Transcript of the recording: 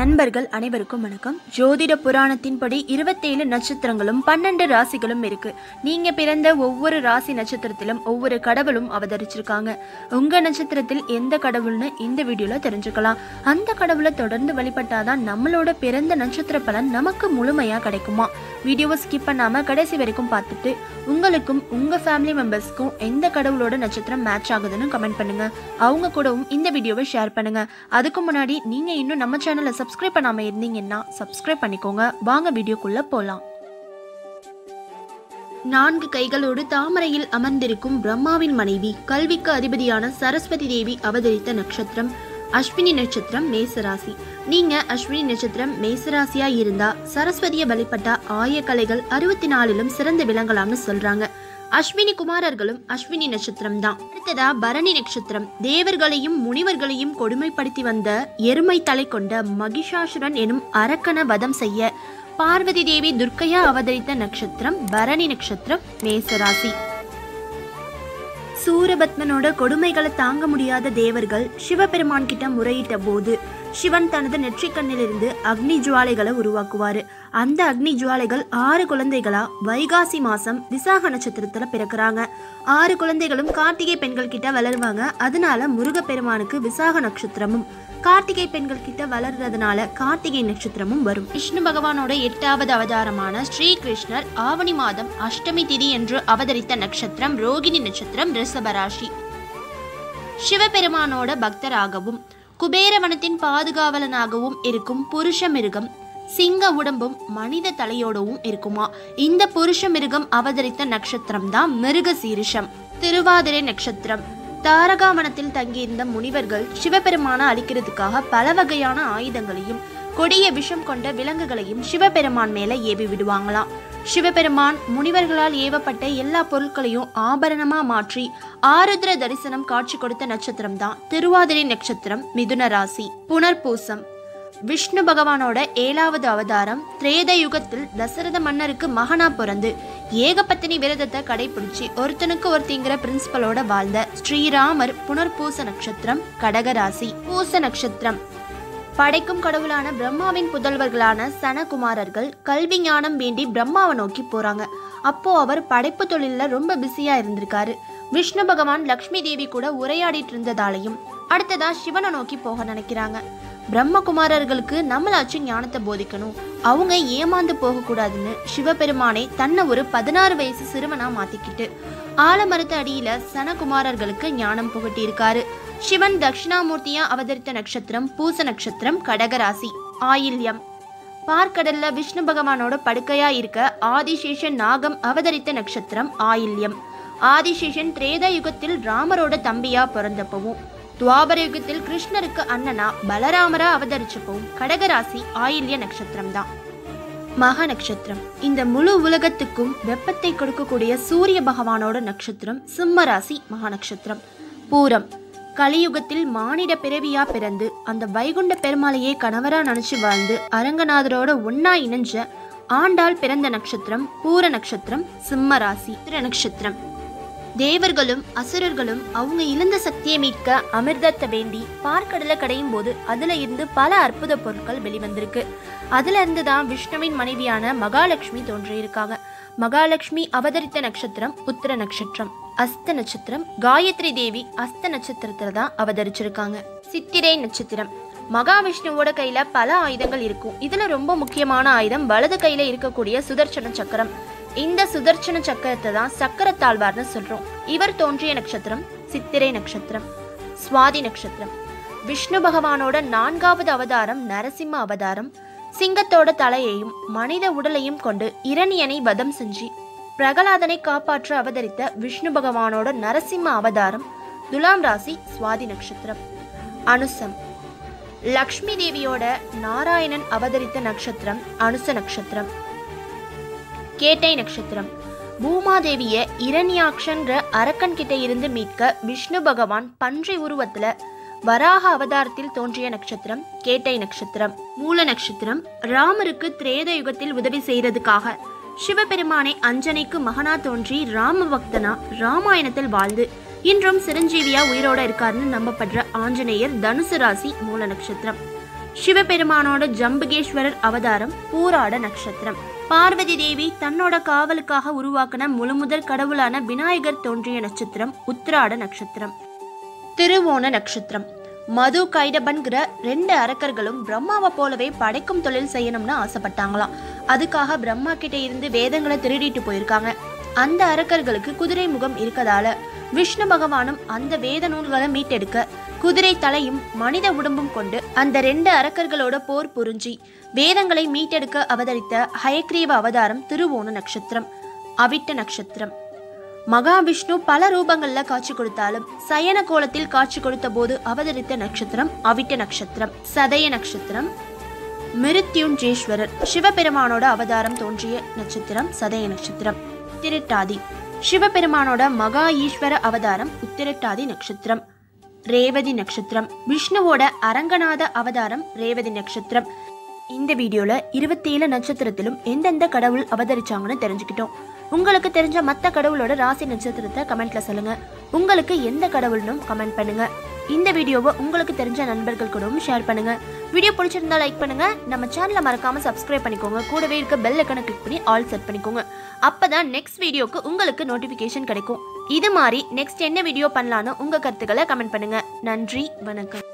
நண்பர்கள் அனைவருக்கும் வணக்கம் ஜோதிட புராணத்தின்படி இருபத்தேழு நட்சத்திரங்களும் பன்னெண்டு ராசிகளும் இருக்கு நீங்க பிறந்த ஒவ்வொரு ராசி நட்சத்திரத்திலும் ஒவ்வொரு கடவுளும் அவதரிச்சிருக்காங்க உங்க நட்சத்திரத்தில் எந்த கடவுள்னு இந்த வீடியோல தெரிஞ்சுக்கலாம் அந்த கடவுளை தொடர்ந்து வழிபட்டாதான் நம்மளோட பிறந்த நட்சத்திர பலன் நமக்கு முழுமையா கிடைக்குமா வீடியோவை ஸ்கிப் பண்ணாம கடைசி வரைக்கும் பார்த்துட்டு உங்களுக்கும் உங்க ஃபேமிலி மெம்பர்ஸ்க்கும் எந்த கடவுளோட நட்சத்திரம் மேட்ச் ஆகுதுன்னு கமெண்ட் பண்ணுங்க அவங்க கூடவும் இந்த வீடியோவை ஷேர் பண்ணுங்க அதுக்கு முன்னாடி நீங்க இன்னும் நம்ம சேனலை சப்ஸ்கிரைப் பண்ணாம இருந்தீங்கன்னா சப்ஸ்கிரைப் பண்ணிக்கோங்க வாங்க வீடியோக்குள்ள போலாம் நான்கு கைகளோடு தாமரையில் அமர்ந்திருக்கும் பிரம்மாவின் மனைவி கல்விக்கு அதிபதியான சரஸ்வதி தேவி அவதரித்த நட்சத்திரம் அஸ்வினி நட்சத்திரம் மேசராசி நீங்க அஸ்வினி நட்சத்திரம் மேசராசியா இருந்தா சரஸ்வதியை வழிபட்ட ஆய கலைகள் அறுபத்தி நாலிலும் சிறந்து விளங்கலாம்னு சொல்றாங்க அஸ்வினி குமாரர்களும் அஸ்வினி நட்சத்திரம் தான் அடுத்ததா பரணி நட்சத்திரம் தேவர்களையும் முனிவர்களையும் கொடுமைப்படுத்தி வந்த எருமை தலை கொண்ட மகிஷாசுரன் எனும் அரக்கன வதம் செய்ய பார்வதி தேவி துர்க்கையா அவதரித்த நட்சத்திரம் பரணி நட்சத்திரம் மேசராசி சூரபத்மனோட கொடுமைகளை தாங்க முடியாத தேவர்கள் சிவபெருமான் கிட்ட முறையிட்ட போது சிவன் தனது நெற்றிக்கண்ணிலிருந்து அக்னி ஜுவாலைகளை உருவாக்குவாரு அந்த அக்னி ஜுவாலைகள் ஆறு குழந்தைகளா வைகாசி மாசம் விசாக நட்சத்திரத்துல பிறக்குறாங்க ஆறு குழந்தைகளும் கார்த்திகை பெண்கள் கிட்ட வளருவாங்க அதனால முருகப்பெருமானுக்கு விசாக நட்சத்திரமும் கார்த்திகை பெண்கள் கிட்ட வளர்றதுனால கார்த்திகை நட்சத்திரமும் வரும் விஷ்ணு பகவானோட எட்டாவது அவதாரமான ஸ்ரீ கிருஷ்ணர் ஆவணி மாதம் அஷ்டமி திதி என்று அவதரித்த நட்சத்திரம் ரோகிணி நட்சத்திரம் ரிஷபராசி சிவபெருமானோட பக்தராகவும் குபேரவனத்தின் பாதுகாவலனாகவும் இருக்கும் புருஷ மிருகம் சிங்க உடம்பும் மனித தலையோடவும் இருக்குமா இந்த புருஷ மிருகம் அவதரித்த நட்சத்திரம் தான் மிருக சீரிஷம் திருவாதிரை நட்சத்திரம் தாரகாவனத்தில் தங்கியிருந்த முனிவர்கள் சிவபெருமான அழிக்கிறதுக்காக பல வகையான ஆயுதங்களையும் கொடிய விஷம் கொண்ட விலங்குகளையும் சிவபெருமான் மேல ஏவி விடுவாங்களாம் சிவபெருமான் முனிவர்களால் ஏவப்பட்ட எல்லா பொருட்களையும் ஆபரணமா மாற்றி ஆருத்ர தரிசனம் காட்சி கொடுத்த நட்சத்திரம் தான் திருவாதிரை நட்சத்திரம் மிதுன ராசி புனர்பூசம் விஷ்ணு பகவானோட ஏழாவது அவதாரம் திரேத யுகத்தில் தசரத மன்னருக்கு மகனா பிறந்து ஏகபத்தினி விரதத்தை கடைபிடிச்சு ஒருத்தனுக்கு ஒருத்திங்கிற பிரின்சிபலோட வாழ்ந்த ஸ்ரீராமர் புனர்பூச நட்சத்திரம் கடகராசி பூச நட்சத்திரம் படைக்கும் கடவுளான பிரம்மாவின் புதல்வர்களான சனகுமாரர்கள் கல்வி ஞானம் வேண்டி பிரம்மாவை நோக்கி போறாங்க அப்போ அவர் படைப்பு தொழில்ல ரொம்ப பிஸியா இருந்திருக்காரு விஷ்ணு பகவான் லக்ஷ்மி தேவி கூட உரையாடிட்டு இருந்ததாலையும் அடுத்ததா சிவனை நோக்கி போக நினைக்கிறாங்க பிரம்மகுமாரர்களுக்கு நம்மளாச்சும் ஞானத்தை போதிக்கணும் அவங்க ஏமாந்து போகக்கூடாதுன்னு சிவபெருமானை தன்னை ஒரு பதினாறு வயசு சிறுவனா மாத்திக்கிட்டு ஆலமரத்து அடியில சனகுமாரர்களுக்கு ஞானம் புகட்டியிருக்காரு சிவன் தட்சிணாமூர்த்தியா அவதரித்த நட்சத்திரம் பூச நட்சத்திரம் கடகராசி ஆயில்யம் பார்க்கடல்ல விஷ்ணு பகவானோட படுக்கையா இருக்க ஆதிசேஷன் நாகம் அவதரித்த நட்சத்திரம் ஆயில்யம் ஆதிசேஷன் திரேதா யுகத்தில் ராமரோட தம்பியா பிறந்தப்பவும் துவாபர யுகத்தில் கிருஷ்ணருக்கு அண்ணனா பலராமரா அவதரிச்சப்பவும் கடகராசி ஆயில்ய நட்சத்திரம் தான் மக நட்சத்திரம் இந்த முழு உலகத்துக்கும் வெப்பத்தை கொடுக்கக்கூடிய சூரிய பகவானோட நட்சத்திரம் சிம்ம ராசி மகா நட்சத்திரம் பூரம் கலியுகத்தில் மானிட பிறவியா பிறந்து அந்த வைகுண்ட பெருமாளையே கணவரா நினைச்சு வாழ்ந்து அரங்கநாதரோட ஒன்னா இணைஞ்ச ஆண்டாள் பிறந்த நட்சத்திரம் பூர நட்சத்திரம் சிம்ம ராசி திர நட்சத்திரம் தேவர்களும் அசுரர்களும் அவங்க இழந்த சக்தியை மீட்க அமிர்தத்தை வேண்டி பார்க்கடலை கடையும் போது அதுல இருந்து பல அற்புத பொருட்கள் வெளிவந்திருக்கு அதுல இருந்து தான் விஷ்ணுவின் மனைவியான மகாலட்சுமி தோன்றியிருக்காங்க மகாலட்சுமி அவதரித்த நட்சத்திரம் உத்திர நட்சத்திரம் அஸ்த நட்சத்திரம் காயத்ரி தேவி அஸ்த நட்சத்திரத்துல தான் அவதரிச்சிருக்காங்க சித்திரை நட்சத்திரம் மகாவிஷ்ணுவோட கையில பல ஆயுதங்கள் இருக்கும் இதுல ரொம்ப முக்கியமான ஆயுதம் வலது கையில இருக்கக்கூடிய சுதர்சன சக்கரம் இந்த சுதர்சன சக்கரத்தை தான் சக்கரத்தாழ்வார்னு சொல்றோம் இவர் தோன்றிய நட்சத்திரம் சித்திரை நட்சத்திரம் சுவாதி நட்சத்திரம் விஷ்ணு பகவானோட நான்காவது அவதாரம் நரசிம்ம அவதாரம் சிங்கத்தோட தலையையும் மனித உடலையும் கொண்டு இரணியனை வதம் செஞ்சு பிரகலாதனை காப்பாற்ற அவதரித்த விஷ்ணு பகவானோட நரசிம்ம அவதாரம் துலாம் ராசி சுவாதி நட்சத்திரம் அனுசம் லக்ஷ்மி தேவியோட நாராயணன் அவதரித்த நட்சத்திரம் அனுச நட்சத்திரம் கேட்டை நட்சத்திரம் பூமாதேவிய இரண்யாக்ஷன்ற அரக்கன் கிட்ட இருந்து மீட்க விஷ்ணு பகவான் பன்றி உருவத்துல வராக அவதாரத்தில் தோன்றிய நட்சத்திரம் கேட்டை நட்சத்திரம் மூல நட்சத்திரம் ராமருக்கு திரேத யுகத்தில் உதவி செய்யறதுக்காக சிவபெருமானை அஞ்சனைக்கு மகனா தோன்றி ராம பக்தனா ராமாயணத்தில் வாழ்ந்து இன்றும் சிரஞ்சீவியா உயிரோட இருக்காருன்னு நம்பப்படுற ஆஞ்சநேயர் தனுசு ராசி மூல நட்சத்திரம் சிவபெருமானோட ஜம்புகேஸ்வரர் அவதாரம் பூராட நட்சத்திரம் பார்வதி தேவி தன்னோட காவலுக்காக உருவாக்கின முழுமுதற் கடவுளான விநாயகர் தோன்றிய நட்சத்திரம் உத்திராட நட்சத்திரம் திருவோண நட்சத்திரம் மது கைடபன்கிற ரெண்டு அரக்கர்களும் பிரம்மாவை போலவே படைக்கும் தொழில் செய்யணும்னு ஆசைப்பட்டாங்களாம் அதுக்காக பிரம்மா கிட்ட இருந்து வேதங்களை திருடிட்டு போயிருக்காங்க அந்த அரக்கர்களுக்கு குதிரை முகம் இருக்கதால விஷ்ணு பகவானும் அந்த வேத நூல்களை மீட்டெடுக்க குதிரை தலையும் மனித உடம்பும் கொண்டு அந்த ரெண்டு அரக்கர்களோட போர் புரிஞ்சி வேதங்களை மீட்டெடுக்க அவதரித்த ஹயக்ரீவ அவதாரம் திருவோண நட்சத்திரம் அவிட்ட நட்சத்திரம் மகாவிஷ்ணு பல ரூபங்கள்ல காட்சி கொடுத்தாலும் சயன கோலத்தில் காட்சி கொடுத்த போது அவதரித்த நட்சத்திரம் அவிட்ட நட்சத்திரம் சதய நட்சத்திரம் மிருத்யுஞ்சேஸ்வரர் சிவபெருமானோட அவதாரம் தோன்றிய நட்சத்திரம் சதய நட்சத்திரம் உத்திரட்டாதி சிவபெருமானோட மகா ஈஸ்வர அவதாரம் உத்திரட்டாதி நட்சத்திரம் ரேவதி நட்சத்திரம் விஷ்ணுவோட அரங்கநாத அவதாரம் ரேவதி நட்சத்திரம் இந்த வீடியோல இருபத்தேழு நட்சத்திரத்திலும் எந்தெந்த கடவுள் அவதரிச்சாங்கன்னு தெரிஞ்சுக்கிட்டோம் உங்களுக்கு தெரிஞ்ச மற்ற கடவுளோட ராசி நட்சத்திரத்தை கமெண்ட்ல சொல்லுங்க உங்களுக்கு எந்த கடவுள்னும் கமெண்ட் பண்ணுங்க இந்த வீடியோவை உங்களுக்கு தெரிஞ்ச நண்பர்கள் கூடவும் ஷேர் பண்ணுங்க வீடியோ பிடிச்சிருந்தா லைக் பண்ணுங்க நம்ம சேனலை மறக்காம சப்ஸ்கிரைப் பண்ணிக்கோங்க கூடவே இருக்க பெல் ஐக்கனை கிளிக் பண்ணி ஆல் செட் பண்ணிக்கோங்க அப்பதான் நெக்ஸ்ட் வீடியோக்கு உங்களுக்கு நோட்டிஃபிகேஷன் கிடைக்கும் இது மாதிரி நெக்ஸ்ட் என்ன வீடியோ பண்ணலான்னு உங்க கருத்துக்களை கமெண்ட் பண்ணுங்க நன்றி வணக்கம்